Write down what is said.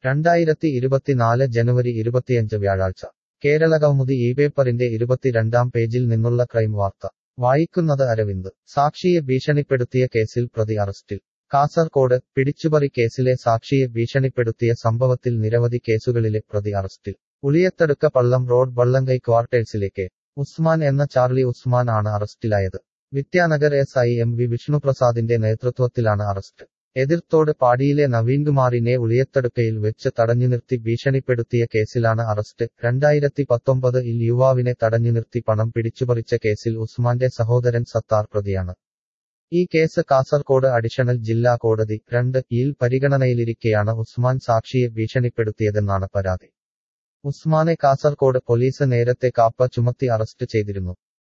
രണ്ടായിരത്തി ഇരുപത്തിനാല് ജനുവരി ഇരുപത്തിയഞ്ച് വ്യാഴാഴ്ച കേരളകൗമുദി ഈ പേപ്പറിന്റെ ഇരുപത്തിരണ്ടാം പേജിൽ നിന്നുള്ള ക്രൈം വാർത്ത വായിക്കുന്നത് അരവിന്ദ് സാക്ഷിയെ ഭീഷണിപ്പെടുത്തിയ കേസിൽ പ്രതി അറസ്റ്റിൽ കാസർകോട് പിടിച്ചുപറി കേസിലെ സാക്ഷിയെ ഭീഷണിപ്പെടുത്തിയ സംഭവത്തിൽ നിരവധി കേസുകളിലെ പ്രതി അറസ്റ്റിൽ ഉളിയത്തടുക്ക പള്ളം റോഡ് വള്ളങ്കൈ ക്വാർട്ടേഴ്സിലേക്ക് ഉസ്മാൻ എന്ന ചാർലി ഉസ്മാൻ ആണ് അറസ്റ്റിലായത് Vidyanagar S I M V വിഷ്ണുപ്രസാദിന്റെ നേതൃത്വത്തിലാണ് അറസ്റ്റ് എതിർത്തോട് പാടിയിലെ നവീൻകുമാറിനെ ഉളിയത്തടുക്കയിൽ വെച്ച് തടഞ്ഞുനിർത്തി ഭീഷണിപ്പെടുത്തിയ കേസിലാണ് അറസ്റ്റ് രണ്ടായിരത്തി പത്തൊമ്പത് ഇൽ യുവാവിനെ തടഞ്ഞുനിർത്തി പണം പിടിച്ചുപറിച്ച കേസിൽ ഉസ്മാന്റെ സഹോദരൻ സത്താർ പ്രതിയാണ് ഈ കേസ് കാസർകോട് അഡീഷണൽ ജില്ലാ കോടതി രണ്ട് ഇൽ പരിഗണനയിലിരിക്കെയാണ് ഉസ്മാൻ സാക്ഷിയെ ഭീഷണിപ്പെടുത്തിയതെന്നാണ് പരാതി ഉസ്മാനെ കാസർകോട് പോലീസ് നേരത്തെ കാപ്പ ചുമത്തി അറസ്റ്റ് ചെയ്തിരുന്നു